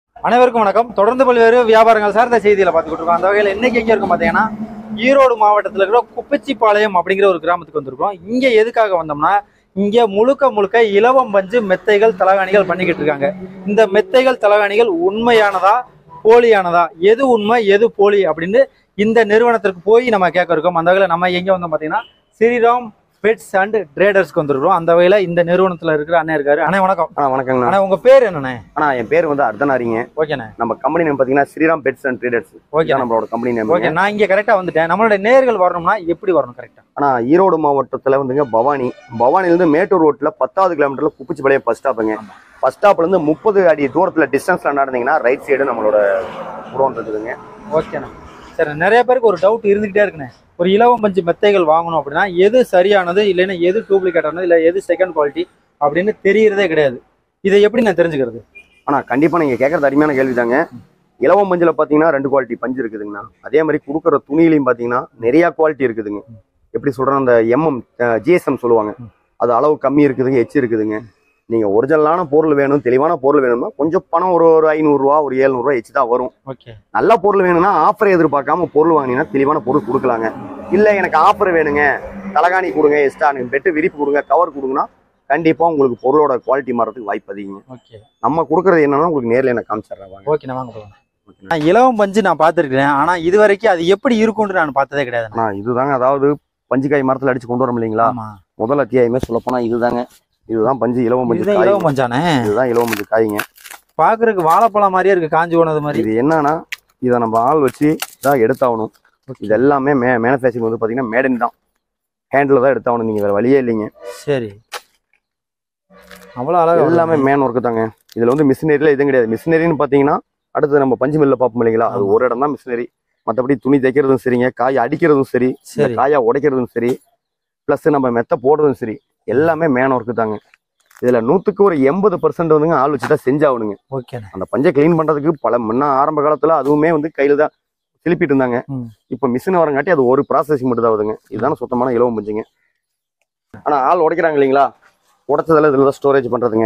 அனைவருக்கும் வணக்கம் தொடர்ந்து பல்வேறு வியாபாரங்கள் சார்ந்த செய்திகளை பார்த்துக்கிட்டு இருக்கோம் அந்த வகையில் இன்னைக்கு எங்க இருக்கும் பார்த்தீங்கன்னா ஈரோடு மாவட்டத்தில் இருக்கிற குப்பச்சிப்பாளையம் அப்படிங்கிற ஒரு கிராமத்துக்கு வந்திருக்கோம் இங்க எதுக்காக வந்தோம்னா இங்க முழுக்க முழுக்க இலவம் பஞ்சு மெத்தைகள் தலகாணிகள் பண்ணிக்கிட்டு இருக்காங்க இந்த மெத்தைகள் தலகாணிகள் உண்மையானதா போலியானதா எது உண்மை எது போலி அப்படின்னு இந்த நிறுவனத்திற்கு போய் நம்ம கேட்க இருக்கோம் அந்த வகையில் நம்ம எங்க வந்தோம் பார்த்தீங்கன்னா ஸ்ரீராம் பெட்ஸ் அண்ட் ட்ரேடர்ஸ்க்கு வந்திருக்கிறோம் அந்த வகையில் இந்த நிறுவனத்தில் இருக்கிற அண்ணன் இருக்காரு அண்ணே வணக்கம் ஆ வணக்கங்கண்ணா அண்ணா உங்க பேர் என்னண்ணே அண்ணா என் பேர் வந்து அர்த்தனாரிங்க ஓகேண்ணே நம்ம கம்பெனி நேம் பார்த்தீங்கன்னா Sriram beds and traders okay நம்மளோட கம்பெனி நேம் ஓகே நான் இங்க கரெக்டா வந்துட்டேன் நம்மளோட நேர்கள் வரணும்னா எப்படி வரணும் கரெக்டா ஆனா ஈரோடு மாவட்டத்துல வந்துங்க பவானி பவானிலேருந்து மேட்டூர் ரோட்ல பத்தாவது கிலோமீட்டர்ல குப்பிச்சிபாளையம் பஸ் ஸ்டாப்புங்க பஸ் ஸ்டாப்ல இருந்து முப்பது அடி தூரத்துல டிஸ்டன்ஸ்ல நடந்தீங்கன்னா ரைட் சைடு நம்மளோட புறம் இருக்குதுங்க ஓகேண்ணா சரி நிறைய பேருக்கு ஒரு டவுட் இருந்துகிட்டே இருக்குண்ணே ஒரு இலவம் பஞ்சு மெத்தைகள் வாங்கணும் அப்படின்னா எது சரியானது இல்லைன்னா எது டூப்ளிகேட் ஆனது இல்லை எது செகண்ட் குவாலிட்டி அப்படின்னு தெரியறதே கிடையாது இதை எப்படி நான் தெரிஞ்சுக்கிறது ஆனா கண்டிப்பா நீங்க கேட்கறது அருமையான கேள்வி தாங்க இலவம் பஞ்சுல பாத்தீங்கன்னா ரெண்டு குவாலிட்டி பஞ்சு இருக்குதுங்கண்ணா அதே மாதிரி கொடுக்குற துணியிலையும் பாத்தீங்கன்னா நிறைய குவாலிட்டி இருக்குதுங்க எப்படி சொல்றேன் அந்த எம்எம் ஜிஎஸ்எம் சொல்லுவாங்க அது அளவு கம்மி இருக்குதுங்க எச்சு இருக்குதுங்க நீங்க ஒரிஜினலான பொருள் வேணும் தெளிவான பொருள் வேணும்னா கொஞ்சம் பணம் ஒரு ஒரு ஐநூறுரூவா ஒரு ஏழ்நூறுவா எச்சு தான் வரும் ஓகே நல்ல பொருள் வேணும்னா ஆஃபரை எதிர்பார்க்காம பொருள் வாங்கினீங்கன்னா தெளிவான பொருள் கொடுக்கலாங்க இல்ல எனக்கு ஆஃபர் வேணுங்க தலகாணி கொடுங்க எக்ஸ்ட்ரா பெட்டு விரிப்பு கொடுங்க கவர் கொடுங்கன்னா கண்டிப்பா உங்களுக்கு பொருளோட குவாலிட்டி மாறதுக்கு வாய்ப்பு அதிகங்க ஓகே நம்ம கொடுக்கறது என்னன்னா உங்களுக்கு நேர்ல எனக்கு காமிச்சிடுறேன் வாங்க ஓகேண்ணா வாங்க போகலாம் நான் இலவம் பஞ்சு நான் பார்த்துருக்கேன் ஆனா இது வரைக்கும் அது எப்படி இருக்கும்னு நான் பார்த்ததே கிடையாது ஆனா இதுதாங்க அதாவது பஞ்சுக்காய் மரத்துல அடிச்சு கொண்டு வரோம் இல்லைங்களா ஆமா முதல் அத்தியாயமே சொல்ல போனா இதுதாங்க இதுதான் பஞ்சு இலவம் பஞ்சு இதுதான் காய் இலவம் பஞ்சானே இதுதான் இலவம் பஞ்சு காய்ங்க பாக்குறதுக்கு வாழைப்பழம் மாதிரியே இருக்கு காஞ்சி போனது மாதிரி இது என்னன்னா இதை நம்ம ஆள் வச்சு தான் எடுத்தாகணும் இது எல்லாமே மே மேனுஃபேக்சரிங் வந்து பாத்தீங்கன்னா மேடன் தான் ஹேண்டில் தான் எடுத்தாகணும் நீங்க வேற வழியே இல்லைங்க சரி அவ்வளவு அழகா எல்லாமே மேன் ஒர்க்கு தாங்க இதுல வந்து மிஷினரியில எதுவும் கிடையாது மிஷினரின்னு பாத்தீங்கன்னா அடுத்து நம்ம பஞ்சு மில்ல பார்ப்போம் இல்லைங்களா அது ஆமா. ஒரு இடம் தான் மிஷினரி மற்றபடி துணி தைக்கிறதும் சரிங்க காய் அடிக்கிறதும் சரி இந்த சரி காயை உடைக்கிறதும் சரி ப்ளஸ் நம்ம மெத்த போடுறதும் சரி எல்லாமே மேன் ஒர்க்கு தாங்க இதுல நூத்துக்கு ஒரு எண்பது பர்சன்ட் வந்துங்க ஆள் வச்சு தான் செஞ்சாகணுங்க ஓகேண்ணே அந்த பஞ்சை க்ளீன் பண்றதுக்கு பல முன்ன ஆரம்ப காலத்துல அதுவுமே வந்து கையில தான் திருப்பிட்டு இருந்தாங்க ம். இப்ப மிஷின் வரங்காட்டி அது ஒரு ப்ராசஸிங் மட்டும் தான் ஆகுதுங்க இதுதானே சுத்தமான இலவம் பஞ்சுங்க ஆனா ஆள் உடைக்கிறாங்க இல்லைங்களா உடைச்சதுல இதுல தான் ஸ்டோரேஜ் பண்றதுங்க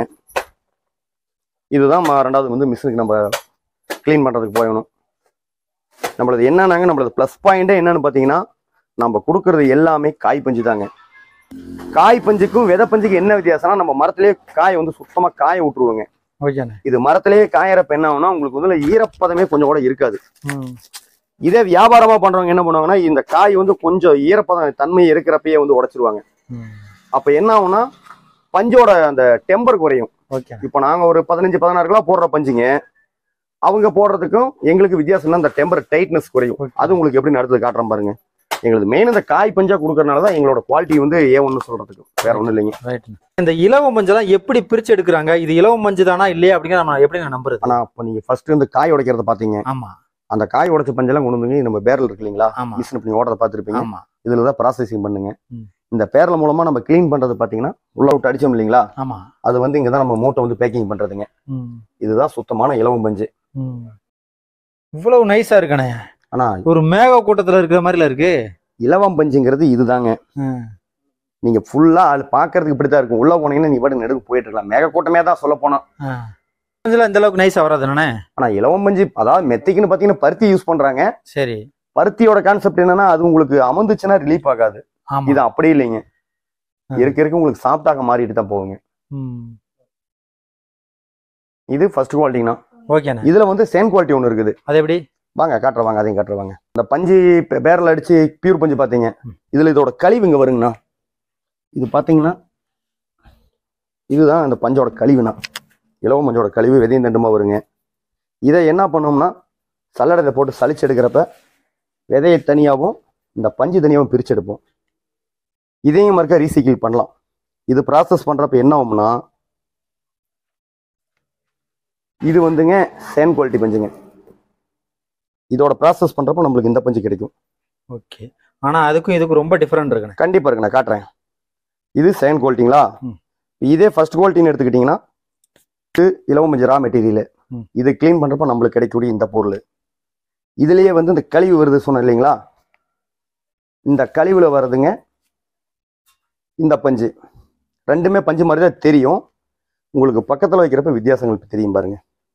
இதுதான் ம- ரெண்டாவது வந்து மிஷினுக்கு நம்ம க்ளீன் பண்றதுக்கு போயணும் நம்மளது என்னன்னாங்க நம்மளது ப்ளஸ் பாயிண்டே என்னன்னு பாத்தீங்கன்னா நம்ம கொடுக்கறது எல்லாமே காய் பஞ்சு தாங்க காய் பஞ்சுக்கும் விதை பஞ்சுக்கும் என்ன வித்தியாசம்னா நம்ம மரத்திலேயே காய் வந்து சுத்தமா காய விட்டுருவோங்க ஓகேண்ணே இது மரத்திலேயே காயறப்ப என்ன ஆகும்னா உங்களுக்கு வந்து ஈரப்பதமே கொஞ்சம் கூட இருக்காது ம் இதே வியாபாரமா பண்றவங்க என்ன பண்ணுவாங்கன்னா இந்த காய் வந்து கொஞ்சம் ஈரப்பதம் தன்மை இருக்கிறப்பயே வந்து உடைச்சிருவாங்க ம் அப்ப என்ன ஆகும்னா பஞ்சோட அந்த டெம்பர் குறையும் ஓகே இப்போ நாங்க ஒரு பதினஞ்சு பதினாறு கிலோ போடுற பஞ்சுங்க அவங்க போடுறதுக்கும் எங்களுக்கு வித்தியாசம்னா அந்த டெம்பர் டைட்னஸ் குறையும் Okay. அது உங்களுக்கு எப்படி நடத்துது காட்டுறேன் பாருங்க எங்களுக்கு மெயின் இந்த காய் பஞ்சா கொடுக்கறனால தான் எங்களோட குவாலிட்டி வந்து ஏ ஒன்று சொல்றதுக்கு வேற ஒன்றும் இல்லைங்க ரைட் இந்த இலவம் மஞ்சள் எப்படி பிரிச்சு எடுக்கிறாங்க இது இலவம் மஞ்சள் தானா இல்லையா அப்படிங்கிற நம்ம எப்படி நான் நம்புறது ஆனா அப்ப நீங்க ஃபர்ஸ்ட் இந்த காய் உடைக்கிறத பாத்தீங்க ஆமா அந்த காய் உடைச்ச பஞ்செல்லாம் கொண்டு வந்து நம்ம பேரல் இருக்கு இல்லைங்களா ஆமா மிஷின் பண்ணி ஓடுறத பார்த்துருப்பீங்க ஆமா இதுல தான் ப்ராசஸிங் பண்ணுங்க ம். இந்த பேரல் மூலமா நம்ம க்ளீன் பண்றது பாத்தீங்கன்னா உள்ள விட்டு அடிச்சோம் இல்லைங்களா ஆமா அது வந்து இங்க தான் நம்ம மூட்டை வந்து பேக்கிங் பண்றதுங்க ம் இதுதான் சுத்தமான இலவம் பஞ்சு ம் இவ்வளவு நைஸா இருக்கணே ஆனா ஒரு மேக கூட்டத்துல இருக்கிற மாதிரில இருக்கு இலவம் பஞ்சுங்கிறது இதுதாங்க ம். நீங்க ஃபுல்லா அது பாக்குறதுக்கு இப்படித்தான் இருக்கும் உள்ள போனீங்கன்னா நீ பாட்டு நெடுக்கு போயிட்டு இருக்கலாம் மேக கூட்டமே தான் சொல்ல போனோம் ஆ. மஞ்சள் இந்த அளவுக்கு நைஸா வராது என்னண்ணே ஆனா இலவம் பஞ்சு அதாவது மெத்தைக்குன்னு பாத்தீங்கன்னா பருத்தி யூஸ் பண்றாங்க சரி பருத்தியோட கான்செப்ட் என்னன்னா அது உங்களுக்கு அமர்ந்துச்சுன்னா ரிலீஃப் ஆகாது ஆமா இது அப்படி இல்லைங்க ஆ. இருக்க இருக்க உங்களுக்கு சாப்பிட்டாக்க மாறிட்டு தான் போகுங்க ம் இது ஃபர்ஸ்ட் குவாலிட்டிங்கண்ணா ஓகேண்ணே இதுல வந்து சேம் குவாலிட்டி ஒன்று இருக்குது அது எப்படி வாங்க காட்டுறவாங்க அதையும் காட்டுறவாங்க இந்த பஞ்சு பே- பேரல் அடிச்சு பியூர் பஞ்சு பாத்தீங்க ம். இதுல இதோட கழிவு இங்க வருங்கண்ணா இது பாத்தீங்கன்னா இதுதான் இந்த பஞ்சோட கழிவுண்ணா இலவ மஞ்சோட கழிவு வெதையும் தண்டுமா வருங்க இதை என்ன பண்ணோம்னா சல்லடத்தை போட்டு சலிச்சு எடுக்கிறப்ப விதையை தனியாகவும் இந்த பஞ்சு தனியாகவும் பிரிச்சு எடுப்போம் இதையும் மறுக்க ரீசைக்கிள் பண்ணலாம் இது ப்ராசஸ் பண்றப்ப என்ன ஆகும்னா இது வந்துங்க சேம் குவாலிட்டி பஞ்சுங்க இதோட ப்ராசஸ் பண்றப்ப நம்மளுக்கு இந்த பஞ்சு கிடைக்கும் ஓகே ஆனா அதுக்கும் இதுக்கும் ரொம்ப டிஃபரெண்ட் இருக்குண்ணே கண்டிப்பா இருக்கு நான் காட்டுறேன் இது செகண்ட் குவாலிட்டிங்களா ம். இதே ஃபர்ஸ்ட் குவாலிட்டின்னு எடுத்துக்கிட்டிங்கன்னா இது இலவ மஞ்சள் ரா மெட்டீரியல் ம். இது க்ளீன் பண்றப்ப நம்மளுக்கு கிடைக்கக்கூடிய இந்த பொருள் இதுலயே வந்து இந்த கழிவு வருது சொன்னேன் இல்லைங்களா இந்த கழிவுல வர்றதுங்க இந்த பஞ்சு ரெண்டுமே பஞ்சு மாதிரி தான் தெரியும் உங்களுக்கு பக்கத்துல வைக்கிறப்ப வித்தியாசங்கள் தெரியும் பாருங்க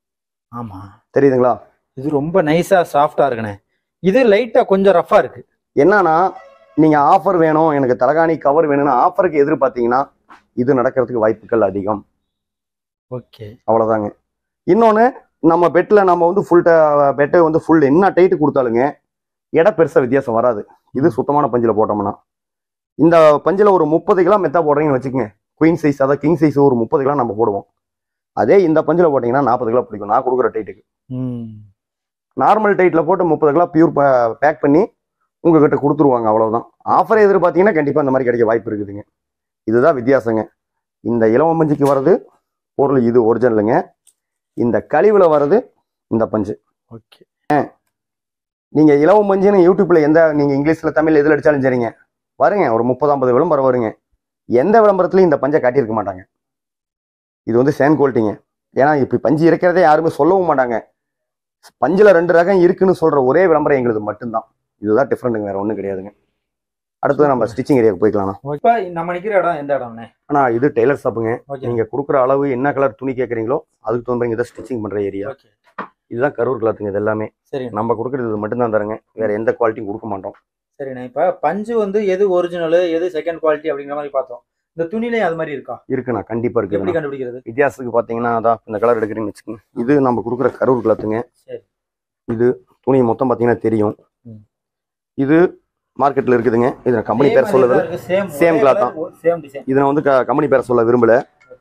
ஆமா தெரியுதுங்களா இது ரொம்ப நைஸா சாஃப்டா இருக்குண்ணே இது லைட்டா கொஞ்சம் ரஃபா இருக்கு என்னன்னா நீங்க ஆஃபர் வேணும் எனக்கு தலகாணி கவர் வேணும்னு ஆஃபருக்கு எதிர்பார்த்தீங்கன்னா இது நடக்கிறதுக்கு வாய்ப்புகள் அதிகம் ஓகே அவ்வளவுதாங்க இன்னொன்னு நம்ம பெட்ல நம்ம வந்து ஃபுல் பெட்டு வந்து ஃபுல் என்ன டைட்டு கொடுத்தாலுங்க எடை பெருசா வித்தியாசம் வராது இது சுத்தமான பஞ்சில் போட்டோம்னா இந்த பஞ்சில் ஒரு முப்பது கிலோ மெத்தா போடுறீங்கன்னு வச்சுக்கோங்க குயின் சைஸ் அதாவது கிங் சைஸ் ஒரு முப்பது கிலோ நம்ம போடுவோம் அதே இந்த பஞ்சில் போட்டிங்கன்னா நாற்பது கிலோ பிடிக்கும் நான் கொடுக்குற டைட்டுக்கு ம் நார்மல் டைட்டில் போட்டு முப்பது கிலோ பியூர் பேக் பண்ணி உங்ககிட்ட கொடுத்துருவாங்க அவ்வளவுதான் ஆஃபர் எதிர்பார்த்தீங்கன்னா கண்டிப்பாக இந்த மாதிரி கிடைக்க வாய்ப்பு இருக்குதுங்க இதுதான் வித்தியாசங்க இந்த இலவம் பஞ்சுக்கு வர்றது பொருள் இது ஒரிஜினலுங்க இந்த கழிவுல வர்றது இந்த பஞ்சு ஓகே நீங்க இலவம் பஞ்சுன்னு யூடியூப்ல எந்த நீங்க இங்கிலீஷ்ல தமிழ் எதில் அடிச்சாலும் சரிங்க வருங்க ஒரு முப்பது ஐம்பது விளம்பரம் வருங்க எந்த விளம்பரத்துலையும் இந்த பஞ்சை காட்டியிருக்க மாட்டாங்க இது வந்து சேம் குவாலிட்டிங்க ஏன்னா இப்படி பஞ்சு இருக்கிறதே யாருமே சொல்லவும் மாட்டாங்க பஞ்சுல ரெண்டு ரகம் இருக்குன்னு சொல்ற ஒரே விளம்பரம் எங்களுது மட்டும்தான் இதுதான் டிஃப்ரெண்ட்டுங்க வேற ஒன்றும் கிடையாதுங்க அடுத்தது நம்ம ஸ்டிச்சிங் ஏரியாவுக்கு போய்க்கலாம் இப்போ நம்ம நிக்கிற இடம் எந்த இடம்ண்ணே ஆனா இது டெய்லர் ஷாப்புங்க ஓகே நீங்க கொடுக்குற அளவு என்ன கலர் துணி கேட்குறீங்களோ அதுக்கு தகுந்த மாதிரி இதை ஸ்டிச்சிங் பண்ற ஏரியா ஓகே இதுதான் கரூர் கிளாத்துங்க இது எல்லாமே சரி நம்ம கொடுக்குறது இது மட்டும்தான் தரங்க வேற எந்த குவாலிட்டியும் கொடுக்க மாட்டோம் சரிண்ணே இப்போ பஞ்சு வந்து எது ஒரிஜினல் எது செகண்ட் குவாலிட்டி அப்படிங்கிற மாதிரி பார்த்தோம் இந்த துணிலையும் அது மாதிரி இருக்கா இருக்குண்ணா கண்டிப்பா எப்படி இருக்கு கண்டுபிடிக்கிறது வித்தியாசத்துக்கு பாத்தீங்கன்னா அதான் இந்த கலர் எடுக்கிறீங்கன்னு வச்சுக்கோங்க இது நம்ம கொடுக்குற கரூர் கிளாத்துங்க சரி இது துணி மொத்தம் பாத்தீங்கன்னா தெரியும் ம். இது மார்க்கெட்ல இருக்குதுங்க இது நான் கம்பெனி பேர் சொல்ல விரும்ப சேம் Same cloth தான். சேம் டிசைன் இது நான் வந்து கம்பெனி பேரை சொல்ல விரும்பல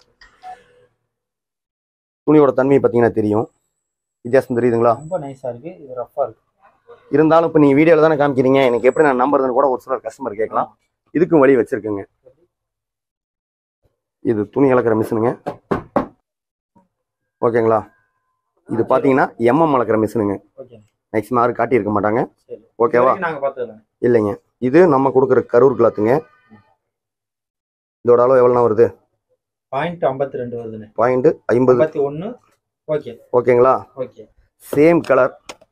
துணியோட தன்மை பாத்தீங்கன்னா தெரியும் வித்தியாசம் தெரியுதுங்களா ரொம்ப நைஸா இருக்கு இது ரஃபா இருக்கு இருந்தாலும் இப்போ நீங்க வீடியோல தானே காமிக்கிறீங்க எனக்கு எப்படி நான் நம்புறதுன்னு கூட ஒரு சிலர் கஸ்டமர் கேட்கலாம் இதுக்கும் வழி வச்சிருக்குங்க இது துணி இழக்கிற மிஷினுங்க ஓகேங்களா இது பாத்தீங்கன்னா எம்எம் அளக்கிற மிஷினுங்க ஓகே மேக்ஸிமம் யாரும் காட்டியிருக்க மாட்டாங்க சரி ஓகேவா இதுவரைக்கும் நாங்க பார்த்ததுல இல்லைங்க இது நம்ம கொடுக்குற கரூர் கிளாத்துங்க இதோட அளவு எவ்வளோனா வருது பாயிண்ட் ஐம்பத்தி ரெண்டு வருதுண்ணே பாயிண்ட் ஐம்பது ஐம்பத்தி ஒன்று ஓகே ஓகேங்களா ஓகே சேம் கலர்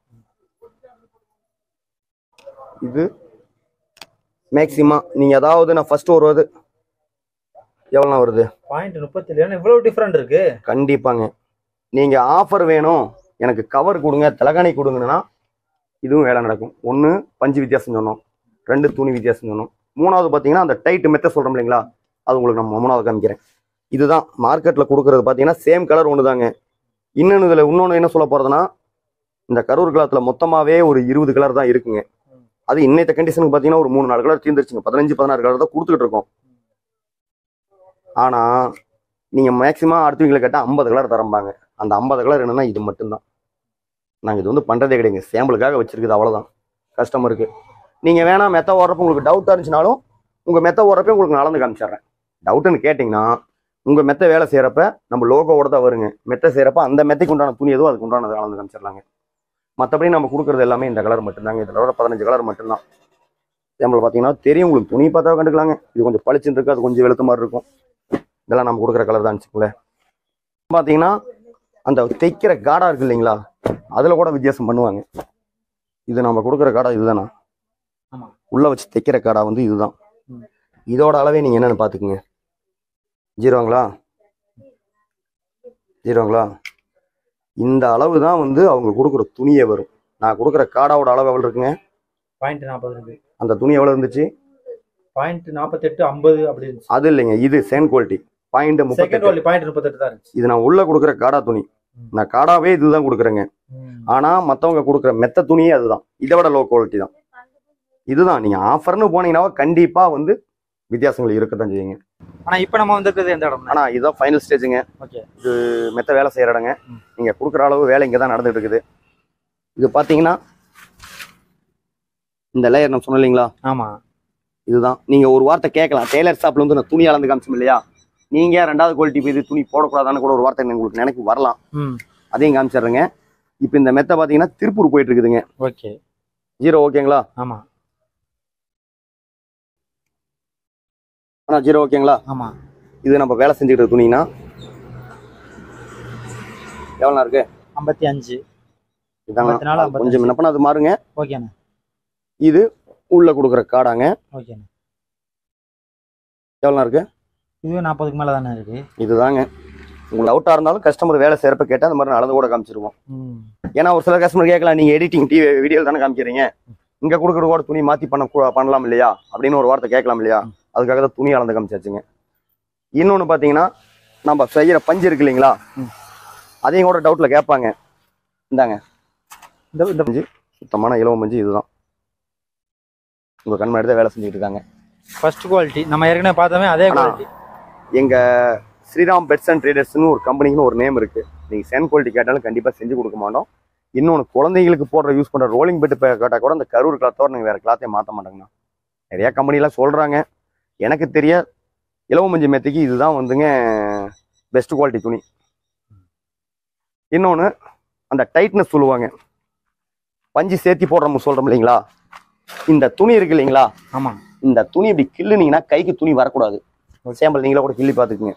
இது மேக்ஸிமம் நீங்க அதாவது நான் ஃபர்ஸ்ட் ஒரு இது எவ்வளோனா வருது பாயிண்ட் முப்பத்தி ஏழு இவ்வளவு டிஃப்ரெண்ட் இருக்கு கண்டிப்பாங்க நீங்க ஆஃபர் வேணும் எனக்கு கவர் கொடுங்க தலகாணி கொடுங்கன்னா இதுவும் வேலை நடக்கும் ஒன்று பஞ்சு வித்தியாசம் சொன்னோம் ரெண்டு துணி வித்தியாசம் சொன்னோம் மூணாவது பார்த்தீங்கன்னா அந்த டைட் மெத்த சொல்கிறோம் இல்லைங்களா அது உங்களுக்கு நம்ம மூணாவது காமிக்கிறேன் இதுதான் மார்க்கெட்டில் கொடுக்கறது பார்த்தீங்கன்னா சேம் கலர் ஒன்று தாங்க இன்னொன்று இதில் இன்னொன்று என்ன சொல்ல போகிறதுனா இந்த கரூர் கலத்தில் மொத்தமாகவே ஒரு இருபது கலர் தான் இருக்குங்க அது இன்னைத்த கண்டிஷனுக்கு பார்த்தீங்கன்னா ஒரு மூணு நாலு கலர் தீர்ந்துருச்சுங்க பதினஞ்சு பதினாறு கலர் தான் கொடுத்துக்கிட்டு இருக்கோம் ஆனால் நீங்கள் மேக்ஸிமம் அடுத்தவங்களை கேட்டால் ஐம்பது கலர் தரம்பாங்க அந்த ஐம்பது கலர் என்னன்னா இது மட்டும்தான் நாங்கள் இது வந்து பண்ணுறதே கிடையாது சாம்பிளுக்காக வச்சிருக்குது அவ்வளோதான் கஸ்டமருக்கு நீங்கள் வேணாம் மெத்த ஓடுறப்ப உங்களுக்கு டவுட்டாக இருந்துச்சுனாலும் உங்கள் மெத்த ஓடுறப்ப உங்களுக்கு நான் அளந்து காமிச்சிடுறேன் டவுட்டுன்னு கேட்டிங்கன்னா உங்கள் மெத்த வேலை செய்கிறப்ப நம்ம லோகோவோட தான் வருங்க மெத்த செய்கிறப்ப அந்த மெத்தைக்கு உண்டான துணி எதுவும் அதுக்கு உண்டானதை அளந்து காமிச்சிடலாங்க மற்றபடி நம்ம கொடுக்குறது எல்லாமே இந்த கலர் மட்டும்தாங்க இதில் வர பதினஞ்சு கலர் மட்டும்தான் சாம்பிள் பார்த்தீங்கன்னா தெரியும் உங்களுக்கு துணி பார்த்தா கண்டுக்கலாங்க இது கொஞ்சம் பளிச்சுன்னு இருக்கு அது கொஞ்சம் வெளுத்த மாதிரி இருக்கும் இதெல்லாம் நம்ம கொடுக்குற கலர் தான் வச்சுக்கோங்களேன் பார்த்தீங்கன்னா அந்த தைக்கிற காடா இருக்கு இல்லைங்களா அதில் கூட வித்தியாசம் பண்ணுவாங்க இது நம்ம கொடுக்குற காடா இதுதானா ஆமா. உள்ள வச்சு தைக்கிற காடா வந்து இதுதான் ம். இதோட அளவே நீங்க என்னன்னு பாத்துக்குங்க ஜீரோங்களா ஜீரோங்களா இந்த அளவு தான் வந்து அவங்க கொடுக்குற துணியே வரும் நான் கொடுக்குற காடாவோட அளவு எவ்வளவு இருக்குங்க பாயிண்ட் நாற்பது இருக்கு அந்த துணி எவ்வளவு இருந்துச்சு பாயிண்ட் நாற்பத்தெட்டு ஐம்பது அப்படி இருந்துச்சு அது இல்லைங்க இது சேம் குவாலிட்டி பாயிண்ட் செகண்ட் முப்பத்தெட்டு குவாலிட்டி பாயிண்ட் முப்பத்தெட்டு தான் இருந்துச்சு இது நான் உள்ள கொடுக்குற காடா துணி நான் காடாவே இதுதான் கொடுக்குறேங்க ஆனா மத்தவங்க கொடுக்குற மெத்த துணியே அதுதான் இதை விட லோ குவாலிட்டி தான் இதுதான் நீங்க ஆஃபர்னு போனீங்கன்னா கண்டிப்பா வந்து வித்தியாசங்கள் இருக்கத்தான் செய்யுங்க ஆனா இப்போ நம்ம வந்திருக்கிறது எந்த இடம் ஆனா இதுதான் ஃபைனல் ஸ்டேஜுங்க ஓகே மெத்த வேலை செய்யற இடங்க ம். நீங்க கொடுக்குற அளவு வேலை இங்க தான் நடந்துட்டு இருக்குது இது பாத்தீங்கன்னா இந்த லேயர் நான் சொன்னேன் இல்லைங்களா ஆமா இதுதான் நீங்க ஒரு வார்த்தை கேட்கலாம் டெய்லர் ஷாப்ல வந்து நான் துணி அளந்து காமிச்சோம் இல்லையா நீங்க ரெண்டாவது குவாலிட்டி இது துணி போடக்கூடாதான்னு கூட ஒரு வார்த்தை உங்களுக்கு நினைக்கு வரலாம் ம் அதையும் காமிச்சிடுறேங்க இப்போ இந்த மெத்த பாத்தீங்கன்னா திருப்பூர் போயிட்டு இருக்குதுங்க ஓகே ஜீரோ ஓகேங்களா ஆமா ஆனா ஜீரோ ஓகேங்களா ஆமா இது நம்ம வேலை செஞ்சுக்கிட்டு இருக்க துணினா எவ்வளோ இருக்கு ஐம்பத்தி அஞ்சு இதாங்க ஐம்பத்தி நாலு, ஐம்பத்தஞ்சு. கொஞ்சம் முன்னப்பன அது மாறுங்க ஓகேண்ணே இது உள்ள கொடுக்குற காடாங்க ஓகேண்ணே எவ்வளோ இருக்கு இதுவே நாற்பதுக்கு மேல தானே இருக்கு இதுதாங்க உங்களுக்கு அவுட்டா இருந்தாலும் கஸ்டமர் வேலை செய்யறப்ப கேட்டா அந்த மாதிரி நடந்து கூட காமிச்சிருவோம் ம். ஏன்னா ஒரு சில கஸ்டமர் கேட்கலாம் நீங்க எடிட்டிங் டிவி வீடியோல தானே காமிக்கிறீங்க இங்க கொடுக்குற கூட துணி மாத்தி பண்ண கூ- பண்ணலாம் இல்லையா அப்படின்னு ஒரு வார்த்தை கேட்கலாம் இல்லையா அதுக்காக தான் துணி அளந்து காமிச்சாச்சுங்க இன்னொன்னு பாத்தீங்கன்னா நம்ம செய்யற பஞ்சு இருக்கு இல்லைங்களா ம். அதையும் கூட டவுட்ல கேட்பாங்க இந்தாங்க இந்த இந்த பஞ்சு சுத்தமான இலவ மஞ்சு இதுதான் உங்க கண் முன்னாடி தான் வேலை செஞ்சுட்டு இருக்காங்க ஃபர்ஸ்ட் குவாலிட்டி நம்ம ஏற்கனவே பார்த்தோமே அதே ஆனா, குவாலிட்டி எங்க ஸ்ரீராம் பெட்ஸ் அண்ட் ட்ரேடர்ஸ்னு ஒரு கம்பெனிக்குன்னு ஒரு நேம் இருக்கு நீங்க சேன் குவாலிட்டி கேட்டாலும் கண்டிப்பா செஞ்சு கொடுக்க மாட்டோம் இன்னொன்று குழந்தைங்களுக்கு போடுற யூஸ் பண்ற ரோலிங் பெட் கேட்டால் கூட அந்த கரூர் கிளாத்தோட நீங்க வேற கிளாத்தே மாற்ற மாட்டாங்கண்ணா நிறைய கம்பெனிலாம் சொல்றாங்க எனக்கு தெரிய இலவ மஞ்சு மெத்தைக்கு இதுதான் வந்துங்க பெஸ்ட் குவாலிட்டி துணி இன்னொன்று அந்த டைட்னஸ் சொல்லுவாங்க பஞ்சு சேர்த்தி போடுறோம் சொல்றோம் இல்லைங்களா இந்த துணி இருக்கு இல்லைங்களா ஆமா இந்த துணி இப்படி கிள்ளுனீங்கன்னா கைக்கு துணி வரக்கூடாது சேம்பல் நீங்களே கூட கிள்ளி பார்த்துக்குங்க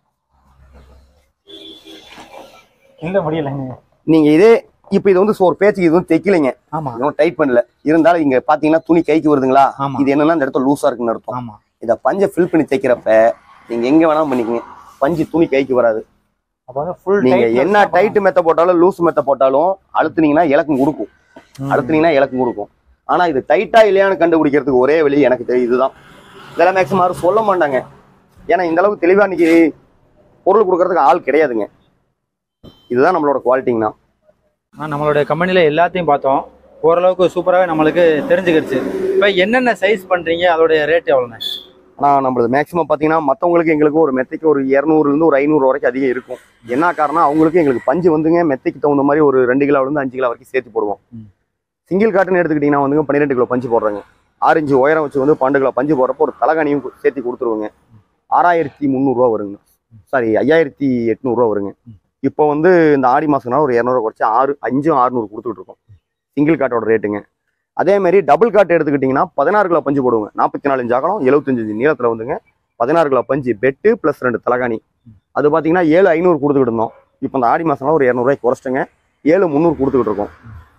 இல்ல முடியலைங்க நீங்க இதே இப்போ இது வந்து ஒரு பேச்சுக்கு இது வந்து தைக்கலைங்க ஆமா இன்னும் டைட் பண்ணல இருந்தாலும் இங்க பாத்தீங்கன்னா துணி கைக்கு வருதுங்களா ஆமா. இது என்னன்னா இந்த இடத்துல லூசா இருக்குன்னு அர்த்தம் ஆமா இத பஞ்சை ஃபில் பண்ணி தைக்கிறப்ப நீங்க எங்க வேணாலும் பண்ணிக்கங்க பஞ்சு துணி கைக்கு வராது அப்ப வந்து ஃபுல் நீங்க என்ன டைட் மெத்த போட்டாலும் லூஸ் மெத்த போட்டாலும் அழுத்துனீங்கன்னா இலக்கம் கொடுக்கும் அழுத்துனீங்கன்னா இலக்கம் கொடுக்கும் ஆனா இது டைட்டா இல்லையான்னு கண்டுபிடிக்கிறதுக்கு ஒரே வழி எனக்கு தெரியும் இதுதான் இதெல்லாம் மேக்ஸிமம் யாரும் சொல்ல மாட்டாங்க ஏன்னா இந்த அளவுக்கு தெளிவா இன்னைக்கு பொருள் கொடுக்கறதுக்கு ஆள் கிடையாதுங்க இதுதான் நம்மளோட குவாலிட்டிங்கண்ணா நம்மளுடைய கம்பெனில எல்லாத்தையும் பார்த்தோம் ஓரளவுக்கு சூப்பராகவே நம்மளுக்கு தெரிஞ்சுக்கிடுச்சு இப்போ என்னென்ன சைஸ் பண்றீங்க அதோடைய ரேட் எவ்வளோண்ணே ஆனால் நம்மளது மேக்ஸிமம் பார்த்தீங்கன்னா மற்றவங்களுக்கு எங்களுக்கு ஒரு மெத்தைக்கு ஒரு இரநூறுலேருந்து ஒரு ஐநூறு வரைக்கும் அதிகம் இருக்கும் என்ன காரணம் அவங்களுக்கு எங்களுக்கு பஞ்சு வந்துங்க மெத்தைக்கு தகுந்த மாதிரி ஒரு ரெண்டு கிலோலேருந்து அஞ்சு கிலோ வரைக்கும் சேர்த்து போடுவோம் ம். சிங்கிள் காட்டன் எடுத்துக்கிட்டிங்கன்னா வந்து பன்னிரெண்டு கிலோ பஞ்சு போடுறாங்க ஆறு இன்ச்சு உயரம் வச்சு வந்து பன்னெண்டு கிலோ பஞ்சு போடுறப்போ ஒரு தலகாணியும் கு- சேர்த்து கொடுத்துருவோங்க ஆறாயிரத்தி முந்நூறுரூவா வருங்க சாரி ஐயாயிரத்தி எட்நூறுரூவா வருங்க இப்போ வந்து இந்த ஆடி மாதம்னா ஒரு இரநூறுவா குறைச்சி ஆறு அஞ்சும் ஆறுநூறு கொடுத்துட்டு இருக்கோம் சிங்கிள் காட்டோட ரேட்டுங்க அதே மாதிரி டபுள் காட் எடுத்துக்கிட்டிங்கன்னா பதினாறு கிலோ பஞ்சு போடுவோங்க நாற்பத்தி நாலு இன்ச் அகலம் எழுபத்தஞ்சு இன்ச் நீளத்தில் வந்துங்க பதினாறு கிலோ பஞ்சு பெட்டு ப்ளஸ் ரெண்டு தலகாணி அது பார்த்தீங்கன்னா ஏழு ஐநூறு கொடுத்துக்கிட்டு இருந்தோம் இப்போ இந்த ஆடி மாதம்லாம் ஒரு இரநூறுவாய்க்கு குறைச்சிட்டுங்க ஏழு முந்நூறு கொடுத்துக்கிட்டு இருக்கோம்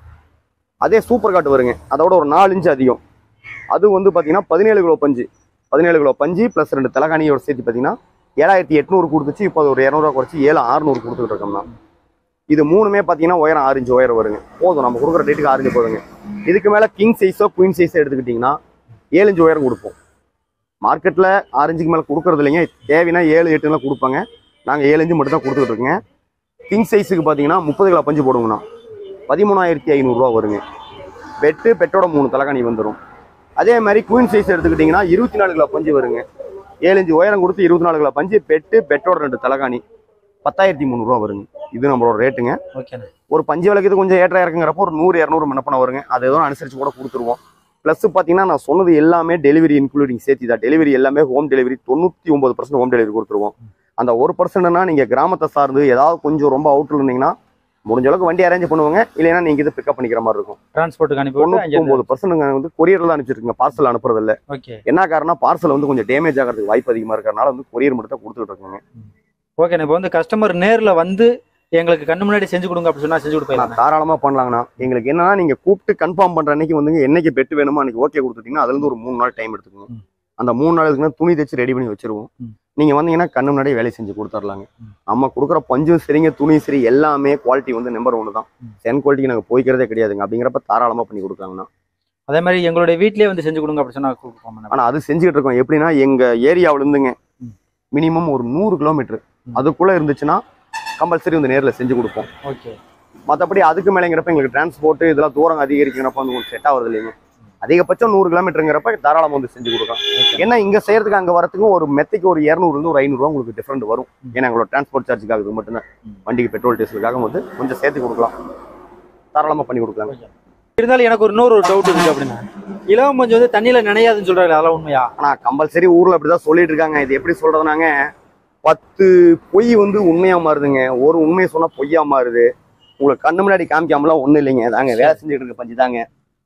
அதே சூப்பர் காட் வருங்க அதோட ஒரு நாலு இன்ச் அதிகம் அது வந்து பார்த்தீங்கன்னா பதினேழு கிலோ பஞ்சு பதினேழு கிலோ பஞ்சு ப்ளஸ் ரெண்டு தலகாணியோட சேர்த்து பார்த்தீங்கன்னா ஏழாயிரத்தி எட்நூறு கொடுத்துச்சு இப்போ அது ஒரு இரநூறுவா குறைச்சி ஏழு ஆறுநூறு கொடுத்துக்கிட்டு இருக்கோம்னா இது மூணுமே பார்த்தீங்கன்னா உயரம் ஆறு இன்ச் உயரம் வருங்க போதும் நம்ம கொடுக்குற ரேட்டுக்கு ஆறு இன்ச் போதுங்க இதுக்கு மேலே கிங் சைஸோ குயின் சைஸோ எடுத்துக்கிட்டிங்கன்னா ஏழு இன்ச் உயரம் கொடுப்போம் மார்க்கெட்டில் ஆறு இன்ச்சுக்கு மேலே கொடுக்குறது இல்லைங்க தேவைன்னா ஏழு எட்டுலாம் கொடுப்பாங்க நாங்கள் ஏழு இன்ச்சு மட்டும் தான் கொடுத்துக்கிட்டு இருக்கோங்க கிங் சைஸுக்கு பார்த்தீங்கன்னா முப்பது கிலோ பஞ்சு போடுவோங்கண்ணா பதிமூணாயிரத்தி ஐநூறுரூவா வருங்க பெட்டு பெட்டோட மூணு தலைகாணி வந்துடும் அதே மாதிரி குயின் சைஸ் எடுத்துக்கிட்டிங்கன்னா இருபத்தி நாலு கிலோ பஞ்சு வருங்க ஏழு இன்ச்சு உயரம் கொடுத்து இருபத்தி நாலு கிலோ பஞ்சு பெட்டு பெட்டோட ரெண்டு தலைகாணி பத்தாயிரத்தி முந்நூறுரூவா வருங்க இது நம்மளோட ரேட்டுங்க ஓகேண்ணே ஒரு பஞ்சு விலைக்கு கொஞ்சம் ஏற்ற இறக்குங்கிறப்போ ஒரு நூறு இரநூறு மணப்பணம் வருங்க அது எதுவும் அனுசரிச்சு கூட கொடுத்துருவோம் ப்ளஸ் பார்த்தீங்கன்னா நான் சொன்னது எல்லாமே டெலிவரி இன்க்ளூடிங் சேர்த்து தான் டெலிவரி எல்லாமே ஹோம் டெலிவரி தொண்ணூற்றி ஒன்பது பர்சன்ட் ஹோம் டெலிவரி கொடுத்துருவோம் அந்த ஒரு பர்சன்ட்னா நீங்கள் கிராமத்தை சார்ந்து ஏதாவது கொஞ்சம் ரொம்ப அவுட்ல இருந்தீங்கன்னா முடிஞ்ச அளவுக்கு வண்டி அரேஞ்ச் பண்ணுவாங்க இல்லைன்னா நீங்கள் இது பிக்கப் பண்ணிக்கிற மாதிரி இருக்கும் டிரான்ஸ்போர்ட்டுக்கு அனுப்பி விட்டு தொண்ணூற்றி அங்கே ஒன்பது பர்சன்ட் வந்து கொரியரில் அனுப்பிச்சிருக்கீங்க பார்சல் அனுப்புறது இல்ல ஓகே என்ன காரணம் பார்சல் வந்து கொஞ்சம் டேமேஜ் ஆகிறதுக்கு வாய்ப்பு அதிகமாக இருக்கிறனால வந்து கொரியர் மட்டும் தான் கொடுத்துட்டு இருக்கோங்க ஓகேண்ணே இப்போ வந்து கஸ்டமர் நேர்ல வந்து எங்களுக்கு கண்ணு முன்னாடி செஞ்சு கொடுங்க அப்படி சொன்னா செஞ்சு கொடுப்பீங்க நான் தாராளமா பண்ணலாங்கண்ணா எங்களுக்கு என்னன்னா நீங்க கூப்பிட்டு கன்ஃபார்ம் பண்ற அன்னைக்கு வந்துங்க என்னைக்கு பெட்டு வேணுமோ அன்னைக்கு ஓகே கொடுத்துட்டீங்கன்னா அதுல இருந்து ஒரு மூணு நாள் டைம் எடுத்துக்கோங்க ம். அந்த மூணு நாள் இருக்குன்னா துணி தைச்சு ரெடி பண்ணி வச்சிருவோம் ம். நீங்க வந்தீங்கன்னா கண்ணு முன்னாடியே வேலை செஞ்சு கொடுத்துர்லாங்க ம். நம்ம கொடுக்குற பஞ்சும் சரிங்க துணியும் சரி எல்லாமே குவாலிட்டி வந்து நம்பர் ஒன்று தான் ம். சென் குவாலிட்டிக்கு நாங்கள் போய்க்கிறதே கிடையாதுங்க அப்படிங்கிறப்ப தாராளமா பண்ணி கொடுக்குறாங்கண்ணா அதே மாதிரி எங்களுடைய வீட்லயே வந்து செஞ்சு கொடுங்க அப்படி சொன்னா கொடுப்போம் ஆனா அது செஞ்சுக்கிட்டு இருக்கோம் எப்படின்னா எங்க ஏரியாவுல இருந்துங்க ம். மினிமம் ஒரு நூறு கிலோமீட்டர் ம். அதுக்குள்ள இருந்துச்சுன்னா கம்பல்சரி வந்து நேர்ல செஞ்சு கொடுப்போம் ஓகே மற்றபடி அதுக்கு மேலேங்கிறப்ப எங்களுக்கு டிரான்ஸ்போர்ட் இதெல்லாம் தூரம் அதிகரிக்கிறப்ப வந்து உங்களுக்கு செட் ஆகுறது இல்லைங்க அதிகபட்சம் நூறு கிலோமீட்டருங்கிறப்ப தாராளமாக வந்து செஞ்சு கொடுக்கலாம் ஓகே ஏன்னா இங்க செய்யறதுக்கு அங்க வரதுக்கும் ஒரு மெத்தைக்கு ஒரு இரநூறுலேருந்து ஒரு ஐநூறுரூவா உங்களுக்கு டிஃப்ரெண்ட் வரும் ம். ஏன்னா எங்களோட டிரான்ஸ்போர்ட் சார்ஜுக்காக இது மட்டும்தான் ம். வண்டிக்கு பெட்ரோல் டீசலுக்காக வந்து கொஞ்சம் சேர்த்து கொடுக்கலாம் தாராளமாக பண்ணி கொடுக்கலாம் இருந்தாலும் எனக்கு ஒரு இன்னொரு டவுட் இருக்கு அப்படின்னா இலவம் பஞ்சு வந்து தண்ணியில நினையாதுன்னு சொல்றாங்க அதெல்லாம் உண்மையா ஆனா கம்பல்சரி ஊர்ல அப்படிதான் சொல்லிட்டு இருக்காங்க இது எப்படி சொல்றதுனாங்க பத்து பொய் வந்து உண்மையா மாறுதுங்க ஒரு உண்மையை சொன்னா பொய்யா மாறுது உங்களுக்கு கண்ணு முன்னாடி காமிக்காமலாம் ஒண்ணும் இல்லைங்க தாங்க வேலை செஞ்சுட்டு இருக்க பஞ்சு தாங்க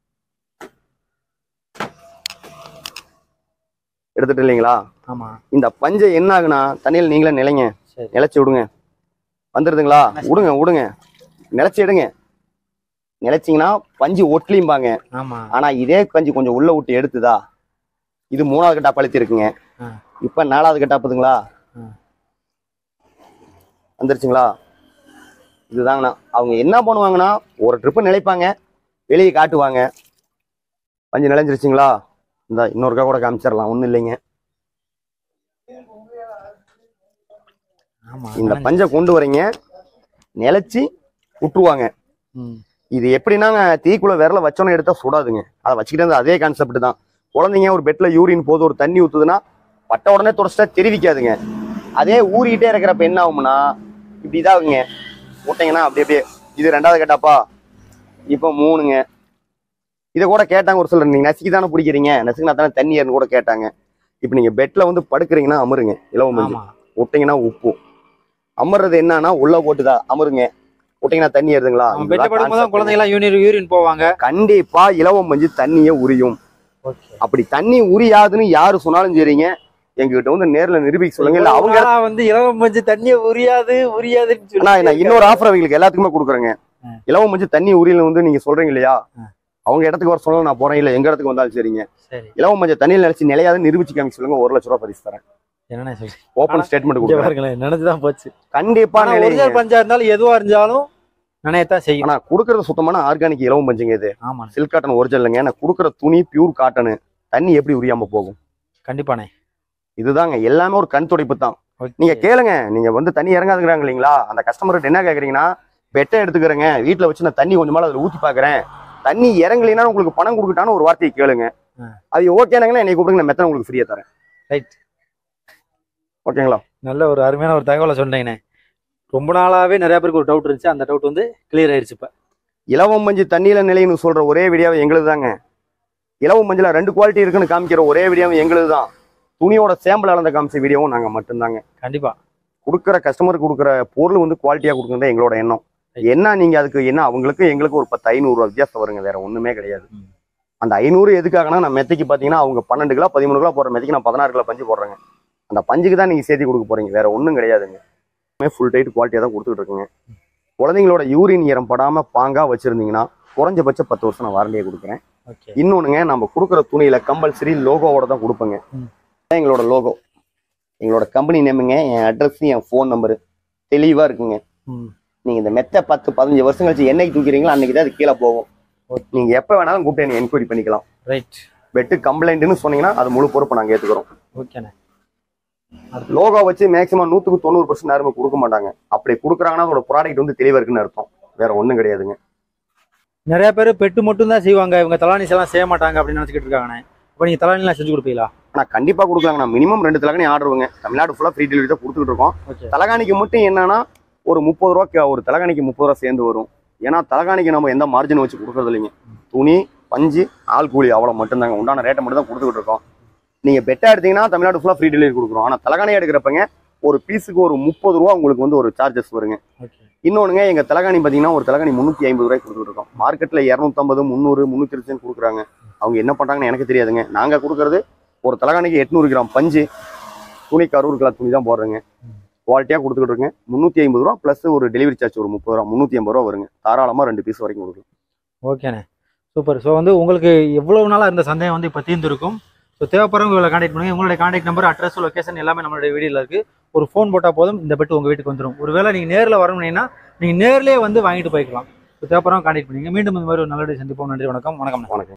எடுத்துட்டு இல்லைங்களா ஆமா இந்த பஞ்சை என்ன ஆகுனா தண்ணியில் நீங்களே நிலைங்க சரி நிலைச்சு விடுங்க வந்துருதுங்களா விடுங்க விடுங்க நிலைச்சு எடுங்க நிலைச்சிங்கன்னா பஞ்சு ஒட்லிம்பாங்க ஆமா ஆனா இதே பஞ்சு கொஞ்சம் உள்ள விட்டு எடுத்துதா இது மூணாவது கட்டா பழுத்தி இருக்குங்க ஆ. இப்ப நாலாவது கட்டா போதுங்களா ஆ. வந்துருச்சுங்களா இதுதாங்கண்ணா அவங்க என்ன பண்ணுவாங்கன்னா ஒரு ட்ரிப்பு நிலைப்பாங்க வெளியே காட்டுவாங்க பஞ்சு நிலைஞ்சிருச்சுங்களா இந்த இன்னொருக்கா கூட காமிச்சிடலாம் ஒன்றும் இல்லைங்க ஆமா இந்த பஞ்சை கொண்டு வரீங்க நிலைச்சி விட்டுருவாங்க ம். இது எப்படின்னாங்க தீக்குள்ள விரல வச்சோன்னே எடுத்தா சுடாதுங்க அதை வச்சுக்கிட்டே இருந்தா அதே கான்செப்ட் தான் குழந்தைங்க ஒரு பெட்ல யூரின் போது ஒரு தண்ணி ஊத்துதுன்னா பட்ட உடனே தொடச்சிட்டா தெரிவிக்காதுங்க அதே ஊறிக்கிட்டே இருக்கிறப்ப என்ன ஆகும்னா இப்படி இதாகுங்க விட்டீங்கன்னா அப்படி அப்படியே இது ரெண்டாவது கேட்டாப்பா இப்போ மூணுங்க இதை கூட கேட்டாங்க ஒரு சிலர் நீங்க நசுக்கி தானே பிடிக்கிறீங்க நசுக்கினா தானே தண்ணி ஏறுன்னு கூட கேட்டாங்க இப்போ நீங்க பெட்ல வந்து படுக்கிறீங்கன்னா அமருங்க இலவம் மஞ்சள் ஆமா விட்டீங்கன்னா உப்பு அமர்றது என்னன்னா உள்ள போட்டுதா அமருங்க விட்டீங்கன்னா தண்ணி ஏறுதுங்களா அவன் இதுதான் பெட்ல படுக்கும்போது concept. குழந்தைங்க எல்லாம் யூனியன் யூரின் போவாங்க கண்டிப்பா இலவம் மஞ்சு தண்ணியை உரியும் ஓகே அப்படி தண்ணி உரியாதுன்னு யாரு சொன்னாலும் சரிங்க எங்ககிட்ட வந்து நேர்ல நிரூபிக்க சொல்லுங்க இல்ல அவங்க வந்து இலவம் மஞ்சு தண்ணிய உரியாது உரியாதுன்னு ஆனா நான் சொல்லி இன்னொரு ஆஃபர் அவங்களுக்கு எல்லாத்துக்குமே கொடுக்குறேங்க ஆ. இலவம் மஞ்சு தண்ணி உரியல வந்து நீங்க சொல்றீங்க இல்லையா ஆ. அவங்க இடத்துக்கு வர சொன்னாலும் நான் போறேன் இல்ல எங்க இடத்துக்கு வந்தாலும் சரிங்க சரி இலவம் மஞ்சள் தண்ணியில் நினைச்சு நிலையாதுன்னு நிரூபிச்சு காமிக்க சொல்லுங்க ஒரு லட்ச ரூபா பரிசு தரேன் என்னண்ணே சொல்லி ஓப்பன் ஸ்டேட்மெண்ட் இங்க கொடுக்குறேன் பாருங்களேன் நினைச்சுதான் போச்சு கண்டிப்பா ஆனா நிலையுங்க ஒரிஜினல் பஞ்சா இருந்தாலும் எதுவா இருந்தாலும் நினையத்தான் செய்யும் ஆனா கொடுக்கறது சுத்தமான ஆர்கானிக் இலவம் பஞ்சுங்க இது ஆமா சில்க் காட்டன் ஒரிஜினலுங்க நான் கொடுக்குற துணி பியூர் காட்டனு தண்ணி எப்படி உரியாம போகும் கண்டிப்பாண்ணே இதுதாங்க எல்லாமே ஒரு கண் துடைப்பு தான் Okay. நீங்க கேளுங்க நீங்க வந்து தண்ணி இறங்காதுங்கிறாங்க இல்லைங்களா அந்த கஸ்டமர்கிட்ட என்ன கேக்குறீங்கன்னா பெட்டை எடுத்துக்கிறேங்க வீட்டுல வச்சு நான் தண்ணி கொஞ்சமால அதுல ஊத்தி பாக்குறேன் தண்ணி இறங்கலைன்னா உங்களுக்கு பணம் கொடுக்கட்டான்னு ஒரு வார்த்தையை கேளுங்க ஆ. அது ஓகேனாங்கன்னா என்னை கூப்பிடுங்க நான் மெத்தனை உங்களுக்கு ஃப்ரீயா தரேன் ரைட் ஓகேங்களா நல்ல ஒரு அருமையான ஒரு தகவலை சொன்னீங்கண்ணே ரொம்ப நாளாவே நிறைய பேருக்கு ஒரு டவுட் இருந்துச்சு அந்த டவுட் வந்து கிளியர் ஆயிடுச்சு இப்ப இலவம் மஞ்சு தண்ணியில நிலைன்னு சொல்ற ஒரே வீடியோவை எங்களுது தாங்க இலவம் மஞ்சுல ரெண்டு குவாலிட்டி இருக்குன்னு காமிக்கிற ஒரே வீடியோவும் எங்களுது தான் துணியோட சேம்பிள் அளந்த காமிச்ச வீடியோவும் நாங்க மட்டும்தாங்க கண்டிப்பா கொடுக்குற கஸ்டமருக்கு கொடுக்குற பொருள் வந்து குவாலிட்டியா கொடுக்குறது எங்களோட எண்ணம் என்ன நீங்க அதுக்கு என்ன அவங்களுக்கு எங்களுக்கு ஒரு பத்து ஐநூறு ரூபா வித்தியாசம் வருங்க வேற ஒண்ணுமே கிடையாது ம். அந்த ஐநூறு எதுக்காகனா நான் மெத்தைக்கு பாத்தீங்கன்னா அவங்க பன்னெண்டு கிலோ பதிமூணு கிலோ போடுற மெத்தைக்கு நான் பதினாறு கிலோ பஞ்சு போடுறேங்க அந்த பஞ்சுக்கு தான் நீங்க சேர்த்து கொடுக்க போறீங்க வேற ஒண்ணும் கிடையாதுங்க ஃபுல் டைட் குவாலிட்டியா தான் கொடுத்துட்டு இருக்குங்க குழந்தைங்களோட யூரின் ஈரம் படாம பாங்கா வச்சிருந்தீங்கன்னா குறைஞ்சபட்சம் பத்து வருஷம் நான் வாரண்டியை கொடுக்குறேன் ஓகே இன்னொன்னுங்க நம்ம கொடுக்குற துணியில கம்பல்சரி லோகோவோட தான் கொடுப்பேங்க ம். இதான் எங்களோட லோகோ எங்களோட கம்பெனி நேமுங்க என் அட்ரஸ் என் ஃபோன் நம்பரு தெளிவா இருக்குங்க ம் நீங்க இந்த மெத்த பத்து பதினஞ்சு வருஷம் கழிச்சு என்னைக்கு தூக்கிறீங்களோ அன்னைக்கு தான் அது கீழே போகும் Okay. நீங்க எப்ப வேணாலும் கூப்பிட்டு என்ன என்கொயரி பண்ணிக்கலாம் ரைட் வெட்டு கம்ப்ளைண்ட்னு சொன்னீங்கன்னா அது முழு பொறுப்பு நாங்க ஏத்துக்கிறோம் ஓகேண்ணே லோகோ வச்சு மேக்ஸிமம் நூத்துக்கு தொண்ணூறு பர்சன்ட் யாருமே கொடுக்க மாட்டாங்க அப்படி கொடுக்குறாங்கன்னா அதோட ப்ராடக்ட் வந்து தெளிவா இருக்குன்னு அர்த்தம் வேற ஒண்ணும் கிடையாதுங்க நிறைய பேர் பெட்டு மட்டும் தான் செய்வாங்க இவங்க தலானிஸ் எல்லாம் செய்ய மாட்டாங்க அப்படின்னு நினைச்சுக்கிட்டு இருக்காங்கண்ணே இப்போ நீங்க தலானிலாம் செஞ்சு கொடுப்பீங்களா ஆனா கண்டிப்பா கொடுக்கலாங்க நான் மினிமம் ரெண்டு தலைகாணி ஆர்டருங்க தமிழ்நாடு ஃபுல்லா ஃப்ரீ டெலிவரி தான் கொடுத்துட்டு இருக்கோம் ஓகே தலகாணிக்கு மட்டும் என்னன்னா ஒரு முப்பது ரூபா கே- ஒரு தலகாணிக்கு முப்பது ரூபா சேர்ந்து வரும் ஏன்னா தலகாணிக்கு நம்ம எந்த மார்ஜின் வச்சு கொடுக்கறது இல்லைங்க துணி பஞ்சு ஆள் கூலி அவ்வளோ மட்டும்தாங்க உண்டான ரேட்டை மட்டும் தான் கொடுத்துக்கிட்டு இருக்கோம் நீங்க பெட்டா எடுத்தீங்கன்னா தமிழ்நாடு ஃபுல்லாக ஃப்ரீ டெலிவரி கொடுக்குறோம் ஆனால் தலகாணி எடுக்கிறப்பங்க ஒரு பீஸுக்கு ஒரு முப்பது ரூபா உங்களுக்கு வந்து ஒரு சார்ஜஸ் வருங்க ஓகே இன்னொன்னுங்க எங்க தலகாணி பார்த்தீங்கன்னா ஒரு தலகாணி முந்நூற்றி ஐம்பது ரூபாய்க்கு கொடுத்துட்டு இருக்கோம் மார்க்கெட்டில் இரநூத்தம்பது முந்நூறு முந்நூற்றி இருபதுன்னு கொடுக்குறாங்க அவங்க என்ன பண்றாங்கன்னு எனக்கு தெரியாதுங்க நாங்கள் கொடுக்கறது ஒரு தலகாணிக்கு எட்நூறு கிராம் பஞ்சு துணிக்கு அறுபது கிலோ துணி தான் போடுறேங்க குவாலிட்டியாக கொடுத்துக்கிட்டு இருக்கேன் முந்நூற்றி ஐம்பது ரூபா ப்ளஸ் ஒரு டெலிவரி சார்ஜ் ஒரு முப்பது ரூபா முந்நூற்றி ஐம்பது ரூபா வருங்க தாராளமாக ரெண்டு பீஸ் வரைக்கும் கொடுக்கலாம் ஓகேண்ணே சூப்பர் ஸோ வந்து உங்களுக்கு எவ்வளவு நாளாக இருந்த சந்தேகம் வந்து இப்போ தீர்ந்துருக்கும் ஸோ தேவைப்படுறவங்க இவங்களை காண்டாக்ட் பண்ணுங்க உங்களுடைய காண்டாக்ட் நம்பர் அட்ரஸ் லொகேஷன் எல்லாமே நம்மளுடைய வீடியோவில் இருக்கு ஒரு ஃபோன் போட்டால் போதும் இந்த பெட்டு உங்கள் வீட்டுக்கு வந்துடும் ஒருவேளை நீங்கள் நேரில் வரணும்னா நீங்கள் நேர்லயே வந்து வாங்கிட்டு போய்க்கலாம் ஸோ தேவைப்படுறவங்க காண்டாக்ட் பண்ணுங்க மீண்டும் இந்த மாதிரி ஒரு நல்ல சந்திப்போம் நன்றி வணக்கம் வணக்கம் வணக்கம்